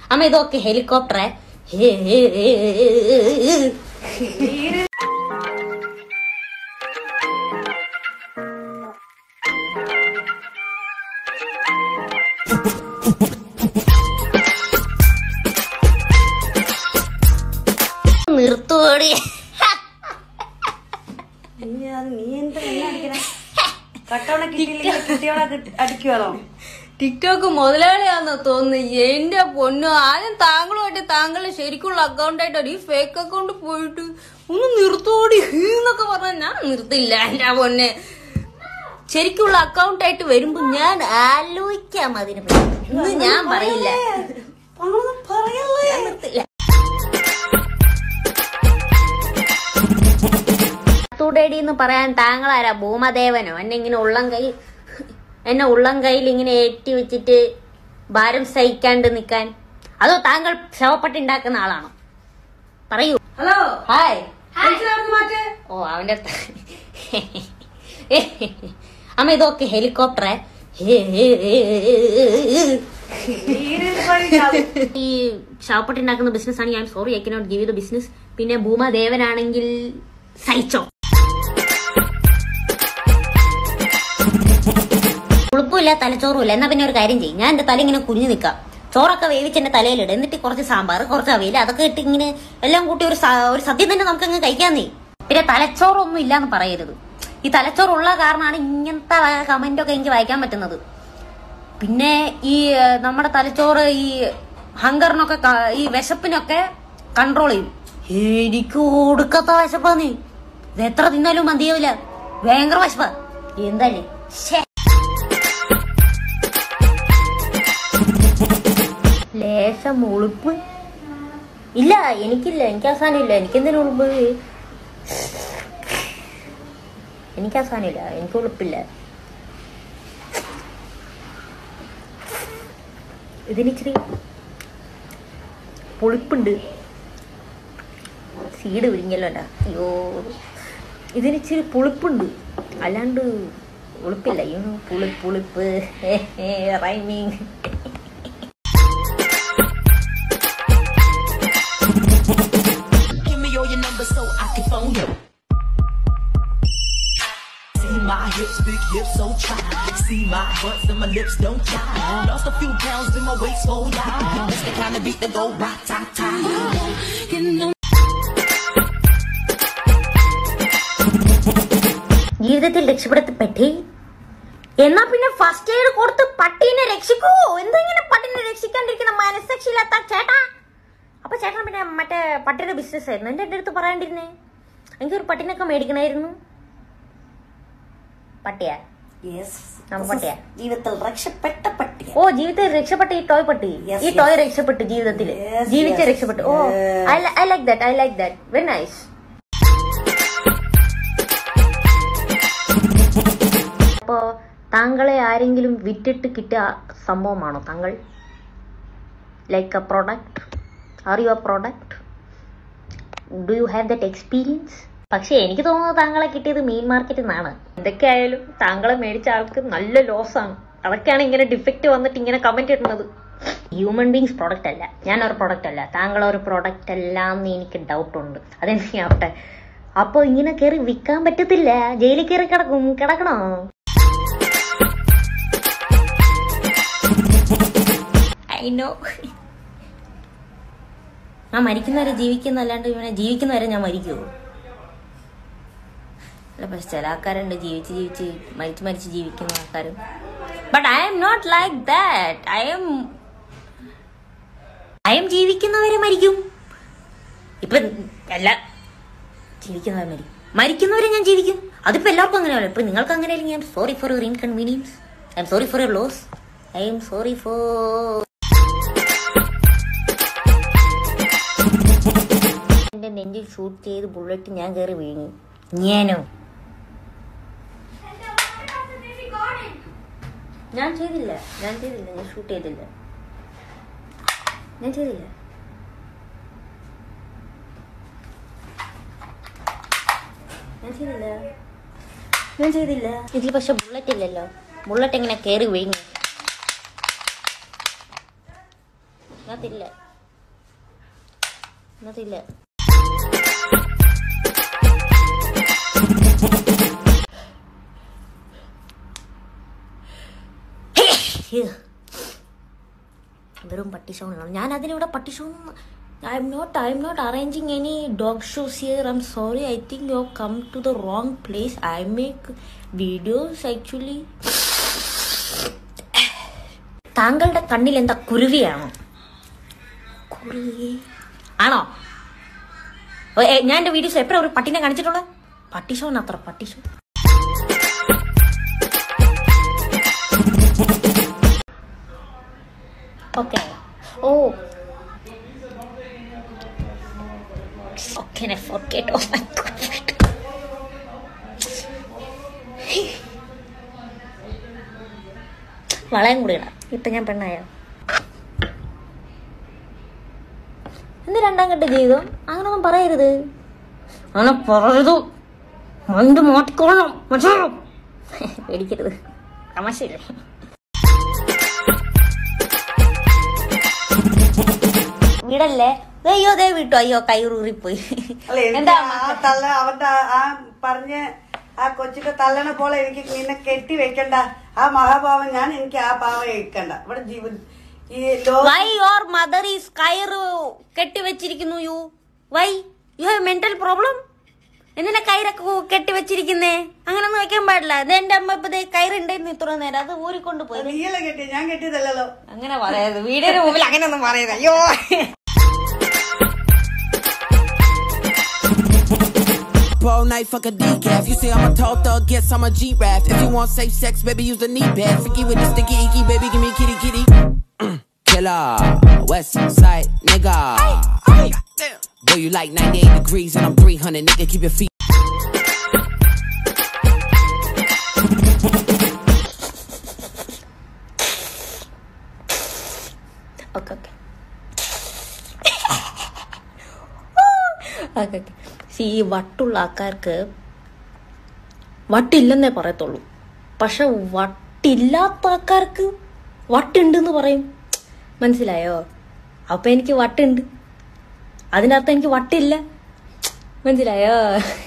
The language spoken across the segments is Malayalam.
അമ്മ ഇതൊക്കെ ഹെലികോപ്റ്ററെ നിർത്തോടി നീ അത് നീ എന്താ എന്നെ അടിക്കണേ കട്ടവണ കിട്ടിയില്ലെങ്കിൽ കിട്ടിയോളെ അടിക്കുവാണോ ടിക്ടോക്ക് മുതലാളിയാന്ന് തോന്നുന്നു എന്റെ പൊന്നു ആദ്യം താങ്കളുമായിട്ട് താങ്കളുടെ ശരിക്കുള്ള അക്കൗണ്ടായിട്ട് ഈ ഫേക്ക് അക്കൗണ്ട് പോയിട്ട് ഒന്ന് നിർത്തോടി എന്നൊക്കെ പറഞ്ഞാൽ ഞാൻ നിർത്തില്ല എന്റെ പൊന്നെ ശരിക്കുള്ള അക്കൗണ്ടായിട്ട് വരുമ്പോ ഞാൻ ആലോചിക്കാം അതിനെ പറ്റി ഇന്ന് ഞാൻ പറയില്ല അങ്ങനൊന്നും പറയല്ലേ ഞാൻ നിർത്തില്ല തൂടേടി എന്ന് പറയാൻ താങ്കളാരാ ഭൂമദേവനോ എന്നെ ഇങ്ങനെ ഉള്ളം കൈ എന്നെ ഉള്ളം കയ്യിൽ ഇങ്ങനെ ഏറ്റി വെച്ചിട്ട് ഭാരം സഹിക്കാണ്ട് നിക്കാൻ അതോ താങ്കൾ ശവപ്പെട്ടി ഉണ്ടാക്കുന്ന ആളാണോ പറയൂ ഹലോ ഹായ് മാറ്റേ ഓ അവന്റെ ത- അമ്മ ഇതൊക്കെ ഹെലികോപ്റ്ററെ ഈ ശവപ്പെട്ടി ഉണ്ടാക്കുന്ന ബിസിനസ് ആണ് ഞാൻ sorry I cannot give the business പിന്നെ ഭൂമദേവനാണെങ്കിൽ സഹിച്ചോ ഉളുപ്പില്ല തലച്ചോറുമില്ല എന്നാ പിന്നെ ഒരു കാര്യം ചെയ്യും ഞാൻ എന്റെ തല ഇങ്ങനെ കുഞ്ഞു നിൽക്കാം ചോറൊക്കെ വേവിച്ച് എന്റെ തലയിലിടും എന്നിട്ട് കുറച്ച് സാമ്പാർ കുറച്ച് അവിയൽ അതൊക്കെ ഇട്ട് ഇങ്ങനെ എല്ലാം കൂട്ടി ഒരു സ- ഒരു സദ്യ തന്നെ നമുക്ക് അങ്ങ് കഴിക്കാന്നേ പിന്നെ തലച്ചോറൊന്നും ഇല്ലാന്ന് പറയരുത് ഈ തലച്ചോറുള്ള കാരണമാണ് ഇങ്ങനത്തെ കമന്റ് ഒക്കെ എനിക്ക് വായിക്കാൻ പറ്റുന്നത് പിന്നെ ഈ ഏഹ്, നമ്മുടെ തലച്ചോറ് ഈ ഹങ്കറിനൊക്കെ ക- ഈ വിശപ്പിനൊക്കെ കൺട്രോൾ ചെയ്യും എനിക്ക് ഒടുക്കത്ത വിശപ്പാന്ന് ഇത് എത്ര തിന്നാലും മതിയാവില്ല ഭയങ്കര വിശപ്പാ എന്താല്ലേ ശ്ശേ. ലേശം ഉളുപ്പ് ഇല്ല എനിക്കില്ല എനിക്ക് ആ സാധനം ഇല്ല എനിക്കെന്തിനും ഉളുപ്പ് എനിക്ക് ആ സാധനം ഇല്ല എനിക്ക് ഉളുപ്പില്ല ഇതിനിച്ചിരി പുളിപ്പുണ്ട് സീഡ് വിരിഞ്ഞല്ലോ അല്ല അയ്യോ ഇതിനിച്ചിരി പുളിപ്പുണ്ട് അല്ലാണ്ട് ഉളുപ്പില്ല അയ്യോ പുളി പുളിപ്പ് rhyming Give me all your numbers so I can phone you. See my hips, big hips, so try. See my butts and my lips don't tie. Lost a few pounds in my waist, oh yeah. That's the kind of beat that go rock, ta, ta. You know. ജീവിതത്തിൽ രക്ഷപ്പെടുത്തപ്പെട്ടി എന്നാ പിന്നെ ഫസ്റ്റ് എയ്ഡ് കൊടുത്ത് പട്ടീനെ രക്ഷിക്കൂ എന്തെങ്കിലും പട്ടീനെ രക്ഷിക്കാണ്ടിരിക്കുന്ന മനസ്സാക്ഷിയില്ലാത്ത ചേട്ടാ അപ്പൊ ചേട്ടൻ പിന്നെ മറ്റേ പട്ടിയുടെ ബിസിനസ് ആയിരുന്നു എന്റെ അടുത്ത് പറയാണ്ടിരുന്നേ എനിക്കൊരു പട്ടിനൊക്കെ മേടിക്കണായിരുന്നു പട്ടിയാ നമ്മ പട്ടിയാ ജീവിതത്തിൽ രക്ഷപ്പെട്ട പട്ടിക ഓ ജീവിതത്തിൽ രക്ഷപ്പെട്ട ഈ ടോയ് പട്ടി Yes, ഈ yes. ടോയ് രക്ഷപ്പെട്ടു ജീവിതത്തിൽ Yes, ജീവിച്ച yes. രക്ഷപ്പെട്ടു oh Yes. I like that I like that very nice അപ്പോ താങ്കളെ ആരെങ്കിലും വിറ്റിട്ട് കിട്ടിയ സംഭവമാണോ താങ്കൾ like a product are you a product do you have that experience പക്ഷെ എനിക്ക് തോന്നുന്നത് താങ്കളെ കിട്ടിയത് മീൻ മാർക്കറ്റിൽ നിന്നാണ് എന്തൊക്കെയായാലും താങ്കളെ മേടിച്ച ആൾക്ക് നല്ല ലോസ് ആണ് അതൊക്കെയാണ് ഇങ്ങനെ ഡിഫക്റ്റ് വന്നിട്ട് ഇങ്ങനെ കമന്റ് ഇടുന്നത് ഹ്യൂമൻ ബീങ്സ് പ്രോഡക്റ്റ് അല്ല ഞാനൊരു പ്രോഡക്റ്റ് അല്ല താങ്കൾ ഒരു പ്രോഡക്റ്റ് അല്ല എന്ന് എനിക്ക് ഡൗട്ട് ഉണ്ട് അതെന്താവട്ടെ അപ്പൊ ഇങ്ങനെ കയറി വിൽക്കാൻ പറ്റത്തില്ല ജയിലിൽ കയറി കിടക്കും കിടക്കണോ ഐ നോ ഞാൻ മരിക്കുന്നവരെ ജീവിക്കുന്ന അല്ലാണ്ട് ഇവനെ ജീവിക്കുന്നവരെ ഞാൻ മരിക്കുമോ അല്ല പക്ഷെ ചില ആൾക്കാരുണ്ട് ജീവിച്ച് ജീവിച്ച് മരിച്ച് മരിച്ച് ജീവിക്കുന്ന ആൾക്കാരും but I'm not like that I'm I'm ജീവിക്കുന്നവരെ മരിക്കും ഇപ്പൊ അല്ല ജീവിക്കുന്നവരെ മരിക്കും മരിക്കുന്നവരെ ഞാൻ ജീവിക്കും അതിപ്പോ എല്ലാവർക്കും അങ്ങനെയല്ലോ ഇപ്പൊ നിങ്ങൾക്ക് അങ്ങനെ അല്ലെങ്കിൽ I'm sorry for your inconvenience I'm sorry for your loss I'm sorry for എന്റെ നെഞ്ചിൽ ഷൂട്ട് ചെയ്ത് ബുള്ളറ്റ് ഞാൻ കയറി വീണു ഞാനോ ഞാൻ ചെയ്തില്ല ഞാൻ ചെയ്തില്ല ഞാൻ ഷൂട്ട് ചെയ്തില്ല ഞാൻ ചെയ്തില്ല ഞാൻ ചെയ്തില്ല ഞാൻ ചെയ്തില്ല ഇതിൽ പക്ഷെ ബുള്ളറ്റ് ഇല്ലല്ലോ ബുള്ളറ്റ് എങ്ങനെ കയറി വീങ്ങി ഇതിനകത്തില്ല ഇതിനകത്തില്ല വെറും പട്ടി ഷോണാണ് ഞാൻ അതിനിവിടെ പട്ടി show I'm not I'm not arranging any dog shows here I'm sorry I think you come to the wrong place I make videos actually താങ്കളുടെ കണ്ണിൽ എന്താ കുരുവിയാണോ കുരുവി ആണോ ഓ, ഏ, ഞാൻ എന്റെ വീഡിയോസ് എപ്പോഴും ഒരു പട്ടിനെ കാണിച്ചിട്ടുള്ളത് പട്ടി ഷോ അത്ര പട്ടി show okay oh Okay, I forget. Oh my god. വളയം കൂടി ഇടാം ഇപ്പൊ ഞാൻ പെണ്ണായ എന്ത് രണ്ടാം കെട്ട ജീവിതം അങ്ങനൊന്നും പറയരുത് അങ്ങനെ പറയരുത് മണ്ട് മാറ്റിക്കോളണം മനസ്സിലായോ പേടിക്കരുത് തമാശയില്ലേ വീടല്ലേ അയ്യോ ദേ വിട്ടു അയ്യോ കൈറൂറിപ്പോയി അല്ല എനിക്ക് എന്താ ആ തള്ള അവന്റെ ആ- ആ പറഞ്ഞ ആ കൊച്ചിന്റെ തള്ളണ പോലെ എനിക്ക് നിന്നെ കെട്ടി വെക്കണ്ട ആ മഹാഭാവം ഞാൻ എനിക്ക് ആ പാവം വെക്കണ്ട ഇവിടെ ജീവൻ ഈ ലോ വൈ യുവർ മദർ ഈസ് കയറ് കെട്ടി വെച്ചിരിക്കുന്നു you why you have mental problem എന്തിനാ കയറൊക്കെ കെട്ടി വെച്ചിരിക്കുന്നേ അങ്ങനൊന്നും വെക്കാൻ പാടില്ല ഇത് എന്റെ അമ്മ ഇപ്പൊ ദേ കയറുണ്ടായിരുന്നു ഇത്ര നേരം അത് ഊരിക്കൊണ്ട് പോയി നീയല്ലേ കെട്ടി ഞാൻ കെട്ടിയതല്ലല്ലോ അങ്ങനെ പറയരുത് വീടിന്റെ മുമ്പിൽ അങ്ങനെയൊന്നും പറയരുത് അയ്യോ All night, fuck a decaf. You say I'm a tall thug, guess I'm a G-Rap. If you want safe sex, baby, use the knee pad. Freaky with the sticky icky, baby, give me kitty kitty. Killer, West Side nigga. Boy, you like 98 degrees and I'm 300, nigga, keep your feet. Okay okay okay okay ഈ വട്ടുള്ള ആൾക്കാർക്ക് വട്ടില്ലെന്നേ പറയത്തുള്ളൂ പക്ഷെ വട്ടില്ലാത്ത ആൾക്കാർക്ക് വട്ടുണ്ടെന്ന് പറയും മനസ്സിലായോ അപ്പൊ എനിക്ക് വട്ടുണ്ട് അതിനർത്ഥം എനിക്ക് വട്ടില്ല മനസ്സിലായോ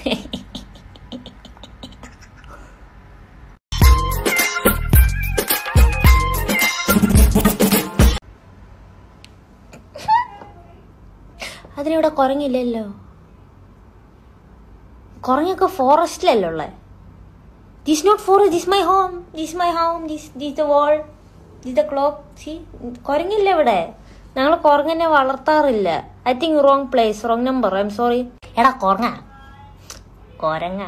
അതിനിവിടെ കുരങ്ങില്ലല്ലോ കുരങ്ങൊക്കെ ഫോറസ്റ്റിലല്ലേ ഉള്ളേ this not forest this my home this my home this this the wall this the clock see കുരങ്ങില്ല ഇവിടെ ഞങ്ങൾ കുരങ്ങനെ വളർത്താറില്ല I think wrong place wrong number I'm sorry എടാ കുരങ്ങ കുരങ്ങ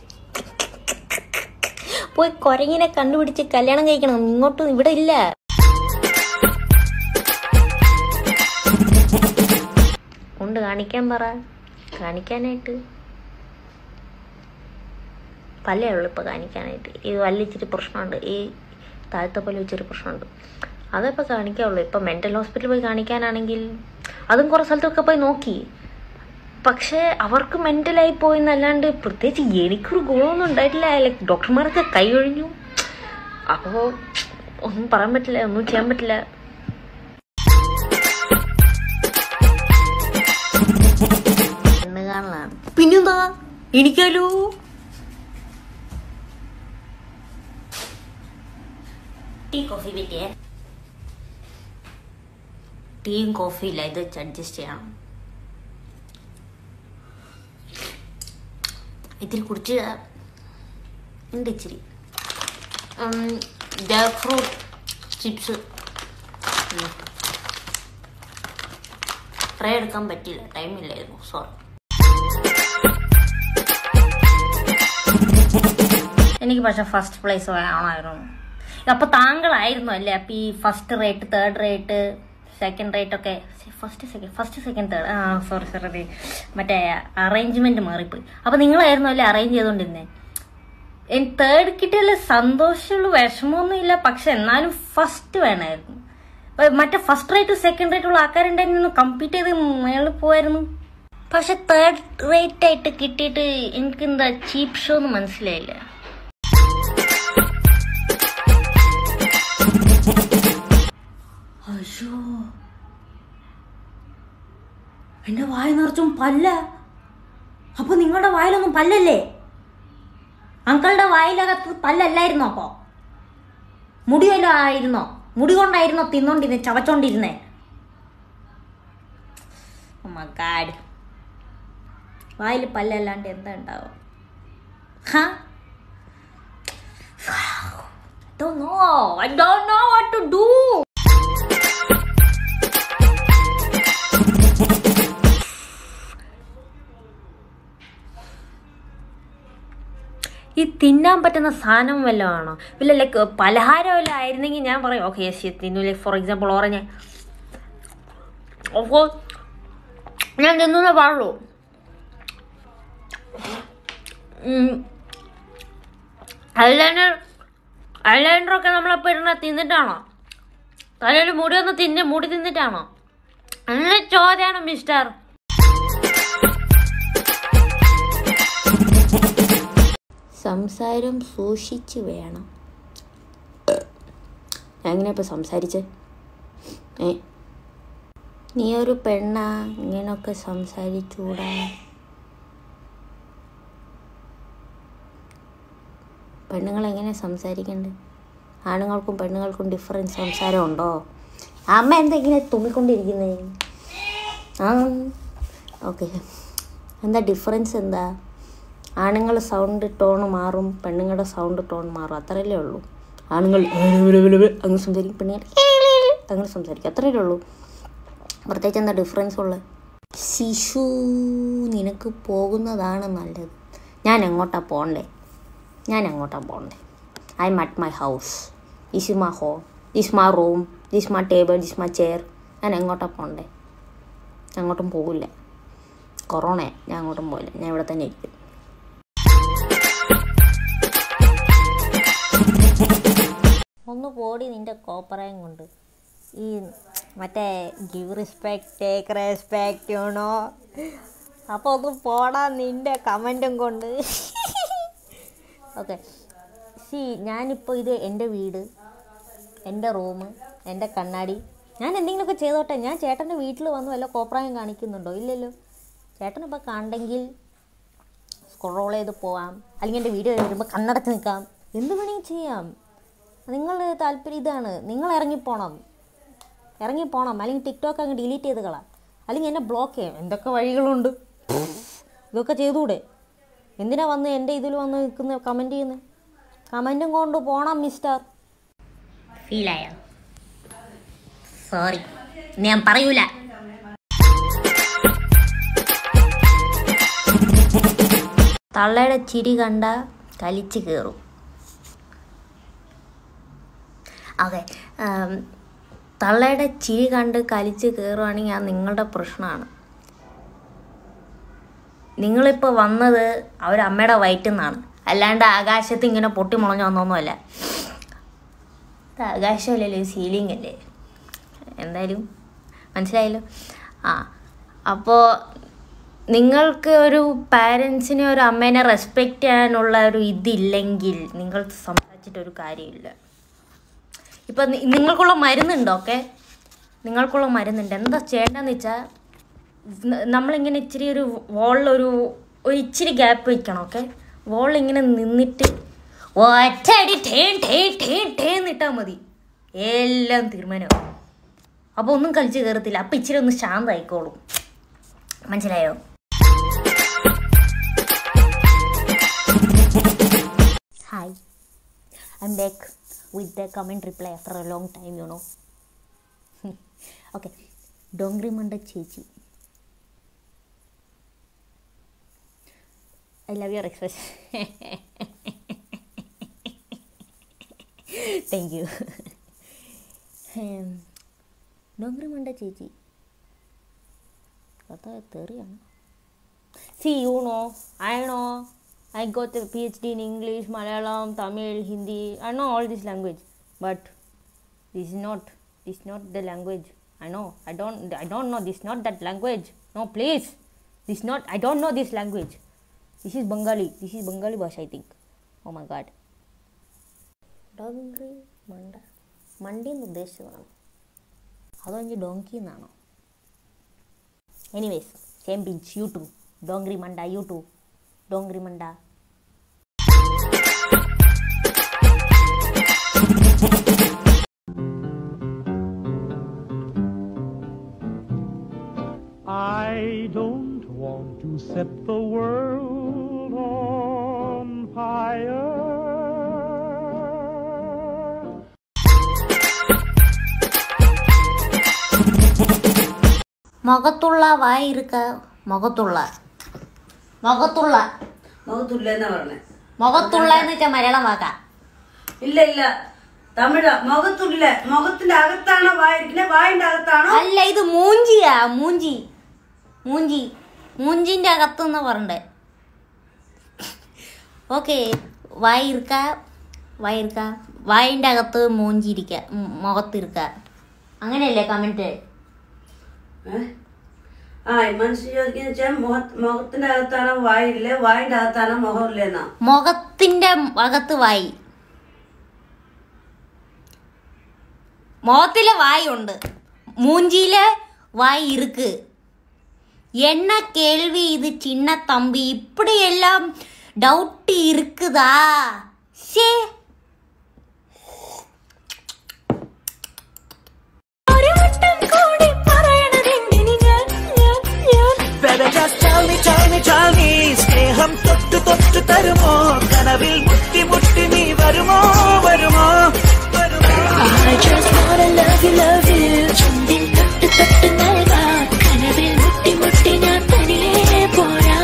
പോയി കുരങ്ങിനെ കണ്ടുപിടിച്ച് കല്യാണം കഴിക്കണം ഇങ്ങോട്ടും ഇവിടെ ഇല്ല കൊണ്ട് കാണിക്കാൻ പറ കാണിക്കാനായിട്ട് പല്ലേ ഉള്ളു ഇപ്പൊ കാണിക്കാനായിട്ട് ഈ വല്ലിച്ചിരി പ്രശ്നമുണ്ട് ഈ താഴത്തെ പോലെ ഇച്ചിരി പ്രശ്നമുണ്ട് അതിപ്പോൾ കാണിക്കാവുള്ളൂ ഇപ്പൊ മെന്റൽ ഹോസ്പിറ്റലിൽ പോയി കാണിക്കാനാണെങ്കിൽ അതും കുറേ സ്ഥലത്തൊക്കെ പോയി നോക്കി പക്ഷേ അവർക്ക് മെന്റലായി പോയെന്നല്ലാണ്ട് പ്രത്യേകിച്ച് എനിക്കൊരു ഗുണമൊന്നും ഉണ്ടായിട്ടില്ല ലൈക്ക് ഡോക്ടർമാരൊക്കെ കൈ ഒഴിഞ്ഞു അപ്പോൾ ഒന്നും പറയാൻ പറ്റില്ല ഒന്നും ചെയ്യാൻ പറ്റില്ല പെണ്ണ് കാണലാണ് പിന്നെന്താ എനിക്കാലോ ടീ കോഫി പറ്റിയേ ടീയും കോഫി ഇല്ല ഇത് വെച്ച് അഡ്ജസ്റ്റ് ചെയ്യണം ഇതിൽ കുടിച്ച് ഉണ്ട് ഇച്ചിരി ജാക്ക് ഫ്രൂട്ട് ചിപ്സ് ഫ്രൈ എടുക്കാൻ പറ്റില്ല ടൈം ഇല്ലായിരുന്നു സോറി എനിക്ക് പക്ഷെ ഫസ്റ്റ് പ്ലേസ് വേണമായിരുന്നു അപ്പൊ താങ്കളായിരുന്നു അല്ലേ അപ്പൊ ഈ first rate third rate second rate ഒക്കെ first second first second third ആ സോറി സോറി മറ്റേ അറേഞ്ച്മെന്റ് മാറിപ്പോയി അപ്പൊ നിങ്ങളായിരുന്നു അല്ലേ അറേഞ്ച് ചെയ്തോണ്ടിരുന്നേ തേർഡ് കിട്ടിയാൽ സന്തോഷമുള്ള വിഷമമൊന്നും ഇല്ല പക്ഷെ എന്നാലും ഫസ്റ്റ് വേണമായിരുന്നു അപ്പൊ മറ്റേ ഫസ്റ്റ് റേറ്റ് സെക്കൻഡ് റേറ്റ് ഉള്ള ആൾക്കാരുണ്ടായിരുന്നു കമ്പീറ്റ് ചെയ്ത് മേളിൽ പോവായിരുന്നു പക്ഷെ തേർഡ് റേറ്റ് ആയിട്ട് കിട്ടിയിട്ട് എനിക്ക് എന്താ ചീപ്പ് ഷോ എന്ന് മനസ്സിലായില്ല അയ്യോ എൻ്റെ വായ നിറച്ചും പല്ല അപ്പൊ നിങ്ങളുടെ വായിലൊന്നും പല്ലല്ലേ അങ്കളുടെ വായിലകത്ത് പല്ലല്ലായിരുന്നോ അപ്പോ മുടി വല്ലതും ആയിരുന്നോ മുടി കൊണ്ടായിരുന്നോ തിന്നോണ്ടിരുന്നേ ചവച്ചോണ്ടിരുന്നേ മകാട് വായിൽ പല്ലല്ലാണ്ട് എന്താ ഉണ്ടാവും ഹാ I don't know. I don't know what to do. ഈ തിന്നാൻ പറ്റുന്ന സാധനം വല്ലതും ആണോ ഇല്ല ലൈക്ക് പലഹാരം വല്ലതും ആയിരുന്നെങ്കിൽ ഞാൻ പറയും ഓക്കെ യെസ് തിന്നു ലൈക്ക് ഫോർ എക്സാമ്പിൾ ഓറഞ്ച് ഓ ഞാൻ തിന്നുന്നേ പാടുള്ളൂ ഐലൈനർ ഐലൈനറൊക്കെ നമ്മളപ്പോൾ ഇടുന്ന തിന്നിട്ടാണോ തലയിൽ മുടി ഒന്ന് തിന്ന് മുടി തിന്നിട്ടാണോ നല്ല ചോദ്യമാണ് മിസ്റ്റർ സംസാരം സൂക്ഷിച്ച് വേണം എങ്ങനെ ഇപ്പം സംസാരിച്ചേ ഏ നീ ഒരു പെണ്ണാ ഇങ്ങനൊക്കെ സംസാരിച്ചൂടാ പെണ്ണുങ്ങൾ എങ്ങനെ സംസാരിക്കണ്ടേ ആണുങ്ങൾക്കും പെണ്ണുങ്ങൾക്കും ഡിഫറൻസ് സംസാരം ഉണ്ടോ അമ്മ എന്താ ഇങ്ങനെ തുമ്മിക്കൊണ്ടിരിക്കുന്നേ ആ ഓക്കെ എന്താ ഡിഫറൻസ് എന്താ ആണുങ്ങൾ സൗണ്ട് ടോൺ മാറും പെണ്ണുങ്ങളുടെ സൗണ്ട് ടോൺ മാറും അത്രയല്ലേ ഉള്ളൂ ആണുങ്ങൾ അങ്ങനെ സംസാരിക്കും പെണ്ണുങ്ങൾ അങ്ങനെ സംസാരിക്കും അത്രയല്ലേ ഉള്ളൂ പ്രത്യേകിച്ച് എന്താ ഡിഫറൻസ് ഉള്ളത് ശിശു നിനക്ക് പോകുന്നതാണ് നല്ലത് ഞാൻ എങ്ങോട്ടാ പോണ്ടേ ഞാൻ അങ്ങോട്ടാ പോണ്ടേ I'm at my house this is my home this my room this my table this my chair ഞാൻ എങ്ങോട്ടാ പോണ്ടേ അങ്ങോട്ടും പോകില്ല കൊറോണ ഞാൻ അങ്ങോട്ടും പോയില്ല ഞാൻ ഇവിടെ തന്നെ ഇരിക്കും ഒന്ന് പോടി നിന്റെ കോപ്പറയും കൊണ്ട് ഈ മറ്റേ give respect take respect you know അപ്പോൾ ഒന്ന് പോടാ നിന്റെ കമൻറ്റും കൊണ്ട് ഓക്കെ സി ഞാനിപ്പോൾ ഇത് എൻ്റെ വീട് എൻ്റെ റൂം എൻ്റെ കണ്ണാടി ഞാൻ എന്തെങ്കിലുമൊക്കെ ചെയ്തോട്ടെ ഞാൻ ചേട്ടൻ്റെ വീട്ടിൽ വന്ന് വല്ല കോപ്രായം കാണിക്കുന്നുണ്ടോ ഇല്ലല്ലോ ചേട്ടനിപ്പോൾ കണ്ടെങ്കിൽ സ്ക്രോൾ ചെയ്ത് പോവാം അല്ലെങ്കിൽ എൻ്റെ വീഡിയോ വരുമ്പോൾ കണ്ണടച്ച് നിൽക്കാം എന്ത് വേണമെങ്കിൽ ചെയ്യാം നിങ്ങൾ താല്പര്യം ഇതാണ് നിങ്ങൾ ഇറങ്ങിപ്പോണം ഇറങ്ങിപ്പോണം അല്ലെങ്കിൽ ടിക്ടോക്ക് അങ്ങ് ഡിലീറ്റ് ചെയ്ത് കളാം അല്ലെങ്കിൽ എന്നെ ബ്ലോക്ക് ചെയ്യാം എന്തൊക്കെ വഴികളുണ്ട് ഇതൊക്കെ ചെയ്തുകൂടെ എന്തിനാ വന്ന് എൻ്റെ ഇതിൽ വന്ന് നിൽക്കുന്ന കമൻറ്റ് ചെയ്യുന്നത് കമൻറ്റും കൊണ്ട് പോണം മിസ്റ്റർ ഫീലായ സോറി ഞാൻ പറയൂല തള്ളയുടെ ചിരി കണ്ട കലിച്ച് കയറും അതെ തള്ളയുടെ ചിരി കണ്ട് കലിച്ച് കയറുവാണെങ്കിൽ അത് നിങ്ങളുടെ പ്രശ്നമാണ് നിങ്ങളിപ്പോൾ വന്നത് അവരമ്മയുടെ വയറ്റിൽ നിന്നാണ് അല്ലാണ്ട് ആകാശത്ത് ഇങ്ങനെ പൊട്ടി മുളഞ്ഞു വന്നൊന്നുമല്ല ഇത് ആകാശമല്ലല്ലോ സീലിംഗ് അല്ലേ എന്തായാലും മനസ്സിലായല്ലോ ആ അപ്പോൾ നിങ്ങൾക്ക് ഒരു പാരൻസിനെ ഒരു അമ്മേനെ റെസ്പെക്റ്റ് ചെയ്യാനുള്ള ഒരു ഇതില്ലെങ്കിൽ നിങ്ങൾ സംസാരിച്ചിട്ടൊരു കാര്യമില്ല ഇപ്പം നി- നിങ്ങൾക്കുള്ള മരുന്നുണ്ട് ഓക്കെ നിങ്ങൾക്കുള്ള മരുന്നുണ്ട് എന്താ ചെയ്യേണ്ടതെന്ന് വെച്ചാൽ ന- നമ്മളിങ്ങനെ ഇച്ചിരി ഒരു വോളിലൊരു ഒരു ഇച്ചിരി ഗ്യാപ്പ് വയ്ക്കണം ഓക്കെ വോളിൽ ഇങ്ങനെ നിന്നിട്ട് ഒറ്റയടി ടേൻ ടേൻ ടേൻ ടേൻ ഇട്ടാൽ മതി എല്ലാം തീരുമാനമാവും അപ്പോൾ ഒന്നും കളിച്ച് കയറത്തില്ല അപ്പം ഇച്ചിരി ഒന്ന് ശാന്തമായിക്കോളും മനസ്സിലായോ hi I'm back with the comment reply after a long time, you know. okay, Dongri Manda Chechi. I love your expression. Thank you. um, Dongri Manda Chechi. കഥ തെറിയാണ് see you know I know I got a PhD in English, Malayalam, Tamil, Hindi. I know all this language, but this is not this is not the language. I know. I don't I don't know. This is not that language. No, please. This is not. I don't know this language. This is Bengali. This is Bengali Bhasha, I think. Oh my God. Dongri മണ്ട മണ്ടി എന്ന് ഉദ്ദേശിച്ചതാണ് അതോ എനിക്ക് ഡോങ്കി എന്നാണോ anyways same pinch YouTube Dongri മണ്ട യൂട്യൂബ് ഡോങ്ക്രി മണ്ട I don't want to set the world on fire. മുഖത്തുള്ള വായ ഇരുക്ക മുഖത്തുള്ള മുഖത്തുള്ള മുഖത്തുള്ള എന്നാ പറഞ്ഞേ മുഖത്തുള്ള എന്ന് വെച്ചാൽ മലയാളം വാക്കാ ഇല്ല ഇല്ല തമിഴ മുഖത്തുള്ള മുഖത്തിന്റെ അകത്താണോ വായിരിക്കുന്നത് വായിന്റെ അകത്താണോ അല്ല ഇത് മൂഞ്ചിയാ മൂഞ്ചി മൂഞ്ചി മൂഞ്ചിന്റെ അകത്ത് എന്ന് പറയണ്ടേ ഓക്കെ വായിരിക്ക വായിരിക്ക വായിന്റെ അകത്ത് മൂഞ്ചിരിക്ക ഉം, മുഖത്തിരിക്ക അങ്ങനെയല്ലേ കമന്റ് ഏ? ആ മനുഷ്യൻ ചോദിക്കുന്ന വെച്ചാൽ മുഖത്തിന്റെ അകത്താണോ വായില്ലേ വായിന്റെ അകത്താണോ മുഖമില്ലെന്നാ മുഖത്തിന്റെ അകത്ത് വായി മുഖത്തിലെ വായി ഉണ്ട് മൂഞ്ചിയിലെ വായി ഇருக்கு என்ன கேள்வி இது சின்ன தம்பி இப்படி எல்லாம் டவுட் இருக்குதா சே ഒരു വട്ടം കൂടി പറയണതെങ്ങനെ ഞാൻ ഞാൻ ഞാൻ Better just tell me, tell me, tell me സ്നേഹം തൊട്ടു തൊട്ടു തരുമോ കനവിൽ മുട്ടി മുട്ടി നീ വരുമോ വരുമോ വരുമോ I just wanna love you, love you. ചുണ്ടിൽ തൊട്ട് തൊട്ട് നൽകാം കനവിൽ മുട്ടി മുട്ടി ഞാൻ തനിയെ പോരാ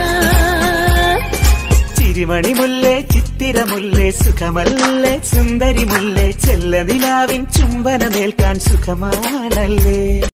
ചിരിമണി മുല്ലേ ചിത്തിരമുല്ലേ സുഖമല്ലേ സുന്ദരി മുല്ലേ ചെല്ല നിലാവിൻ ചുംബനമേൽക്കാൻ സുഖമാണല്ലേ